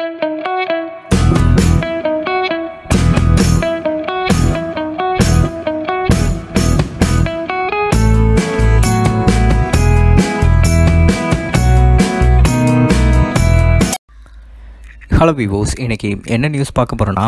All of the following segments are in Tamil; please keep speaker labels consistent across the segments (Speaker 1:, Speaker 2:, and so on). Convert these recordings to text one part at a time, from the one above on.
Speaker 1: ஹலோ விவோஸ் இன்னைக்கு என்ன நியூஸ் பார்க்க போகிறோன்னா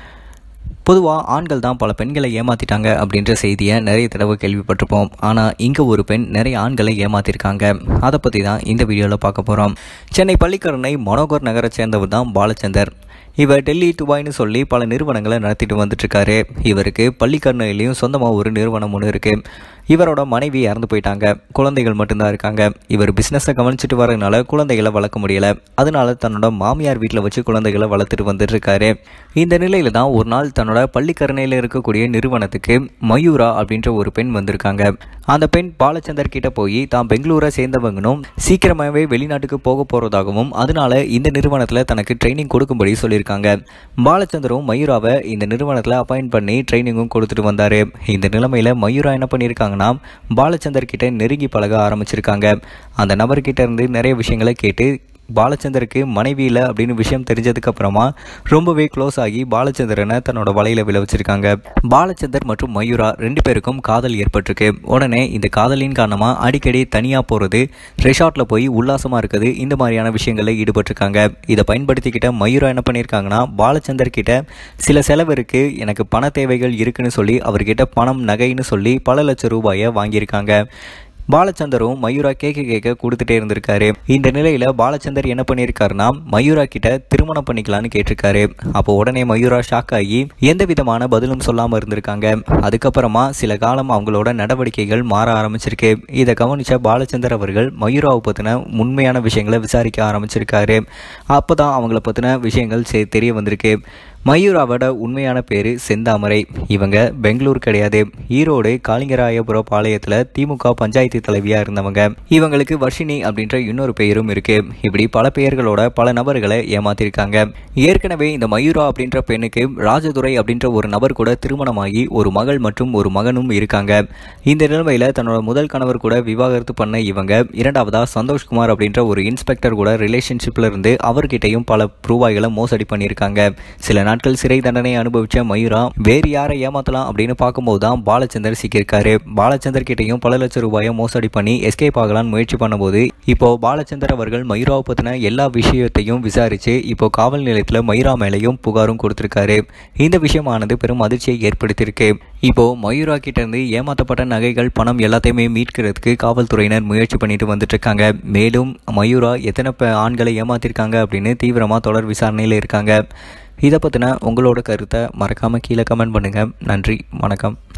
Speaker 1: பொதுவாக ஆண்கள் தான் பல பெண்களை ஏமாற்றிட்டாங்க அப்படின்ற செய்தியை நிறைய தடவை கேள்விப்பட்டிருப்போம் ஆனால் இங்கே ஒரு பெண் நிறைய ஆண்களை ஏமாற்றிருக்காங்க அதை பற்றி தான் இந்த வீடியோவில் பார்க்க போகிறோம் சென்னை பள்ளிக்கரணை மனோகர் நகரை சேர்ந்தவர் தான் பாலச்சந்தர் இவர் டெல்லி துபாய்னு சொல்லி பல நிறுவனங்களை நடத்திட்டு வந்துட்டுருக்காரு இவருக்கு பள்ளிக்கரணையிலையும் சொந்தமாக ஒரு நிறுவனம் ஒன்று இருக்குது இவரோட மனைவி இறந்து போயிட்டாங்க குழந்தைகள் மட்டும்தான் இருக்காங்க இவர் பிஸ்னஸை கவனிச்சிட்டு வரதுனால குழந்தைகளை வளர்க்க முடியல அதனால தன்னோட மாமியார் வீட்டில் வச்சு குழந்தைகளை வளர்த்துட்டு வந்துட்டு இருக்காரு இந்த நிலையில தான் ஒரு நாள் தன்னோட பள்ளிக்கரணையில் இருக்கக்கூடிய நிறுவனத்துக்கு மயூரா அப்படின்ற ஒரு பெண் வந்திருக்காங்க அந்த பெண் பாலச்சந்தர் கிட்ட போய் தான் பெங்களூரை சேர்ந்தவங்கனும் சீக்கிரமாகவே வெளிநாட்டுக்கு போக போகிறதாகவும் அதனால இந்த நிறுவனத்தில் தனக்கு ட்ரைனிங் கொடுக்கும்படி சொல்லியிருக்காங்க பாலச்சந்தரும் மயூராவை இந்த நிறுவனத்தில் அப்பாயிண்ட் பண்ணி ட்ரைனிங்கும் கொடுத்துட்டு வந்தார் இந்த நிலைமையில் மயூரா என்ன பண்ணியிருக்காங்கன்னா பாலச்சந்தர் கிட்ட நெருங்கி பழக ஆரம்பிச்சிருக்காங்க அந்த நபர்கிட்ட இருந்து நிறைய விஷயங்களை கேட்டு பாலச்சந்தருக்கு மனைவி இல்லை அப்படின்னு விஷயம் தெரிஞ்சதுக்கு அப்புறமா ரொம்பவே க்ளோஸ் ஆகி பாலச்சந்திரனை தன்னோட வலையில விழ வச்சிருக்காங்க பாலச்சந்தர் மற்றும் மயூரா ரெண்டு பேருக்கும் காதல் ஏற்பட்டிருக்கு உடனே இந்த காதலின் காரணமா அடிக்கடி தனியா போறது ரெசார்ட்ல போய் உல்லாசமா இருக்குது இந்த மாதிரியான விஷயங்களில் ஈடுபட்டிருக்காங்க இதை பயன்படுத்திக்கிட்ட மயூரா என்ன பண்ணியிருக்காங்கன்னா பாலச்சந்தர் கிட்ட சில செலவு இருக்கு எனக்கு பண தேவைகள் இருக்குன்னு சொல்லி அவர்கிட்ட பணம் நகைன்னு சொல்லி பல லட்சம் ரூபாயை வாங்கியிருக்காங்க பாலச்சந்தரும் மயூரா கேட்க கேட்க கொடுத்துட்டே இருந்திருக்காரு இந்த நிலையில பாலச்சந்தர் என்ன பண்ணியிருக்காருன்னா மயூரா கிட்ட திருமணம் பண்ணிக்கலான்னு கேட்டிருக்காரு அப்போ உடனே மயூரா ஷாக் ஆகி எந்த விதமான பதிலும் சொல்லாம இருந்திருக்காங்க அதுக்கப்புறமா சில காலம் அவங்களோட நடவடிக்கைகள் மாற ஆரம்பிச்சிருக்கு இதை கவனிச்ச பாலச்சந்தர் அவர்கள் மயூராவை பத்தின உண்மையான விஷயங்களை விசாரிக்க ஆரம்பிச்சிருக்காரு அப்பதான் அவங்கள பத்தின விஷயங்கள் சே- தெரிய வந்திருக்கு மயூராவோட உண்மையான பேர் செந்தாமரை இவங்க பெங்களூர் கிடையாது ஈரோடு காளிங்கராயபுர பாளையத்தில் திமுக பஞ்சாயத்து தலைவியாக இருந்தவங்க இவங்களுக்கு வர்ஷினி அப்படின்ற இன்னொரு பெயரும் இருக்கு இப்படி பல பெயர்களோட பல நபர்களை ஏமாத்திருக்காங்க ஏற்கனவே இந்த மயூரா அப்படின்ற பெண்ணுக்கு ராஜதுரை அப்படின்ற ஒரு நபர் கூட திருமணமாகி ஒரு மகள் மற்றும் ஒரு மகனும் இருக்காங்க இந்த நிலைமையில தன்னோட முதல் கணவர் கூட விவாகரத்து பண்ண இவங்க இரண்டாவதா சந்தோஷ்குமார் அப்படின்ற ஒரு இன்ஸ்பெக்டர் கூட ரிலேஷன்ஷிப்ல இருந்து அவர்கிட்டயும் பல ரூபாய்களை மோசடி பண்ணியிருக்காங்க சில நாட்கள் சிறை தண்டனை அனுபவிச்ச மயூரா வேறு யாரை ஏமாத்தலாம் அப்படின்னு பார்க்கும்போது தான் பாலச்சந்தர் சிக்கியிருக்காரு பாலச்சந்தர் கிட்டையும் பல லட்சம் ரூபாயை மோசடி பண்ணி எஸ்கேப் ஆகலாம்னு முயற்சி பண்ணும்போது இப்போ பாலச்சந்தர் அவர்கள் மயூராவை பத்தின எல்லா விஷயத்தையும் விசாரிச்சு இப்போ காவல் நிலையத்தில் மயூரா மேலேயும் புகாரும் கொடுத்திருக்காரு இந்த விஷயமானது பெரும் அதிர்ச்சியை ஏற்படுத்தியிருக்கு இப்போ மயூரா கிட்ட இருந்து ஏமாத்தப்பட்ட நகைகள் பணம் எல்லாத்தையுமே மீட்கிறதுக்கு காவல்துறையினர் முயற்சி பண்ணிட்டு வந்துட்டு இருக்காங்க மேலும் மயூரா எத்தனை ப- ஆண்களை ஏமாத்திருக்காங்க அப்படின்னு தீவிரமா தொடர் விசாரணையில் இருக்காங்க இதை பற்றின உங்களோட கருத்தை மறக்காமல் கீழே கமெண்ட் பண்ணுங்கள் நன்றி வணக்கம்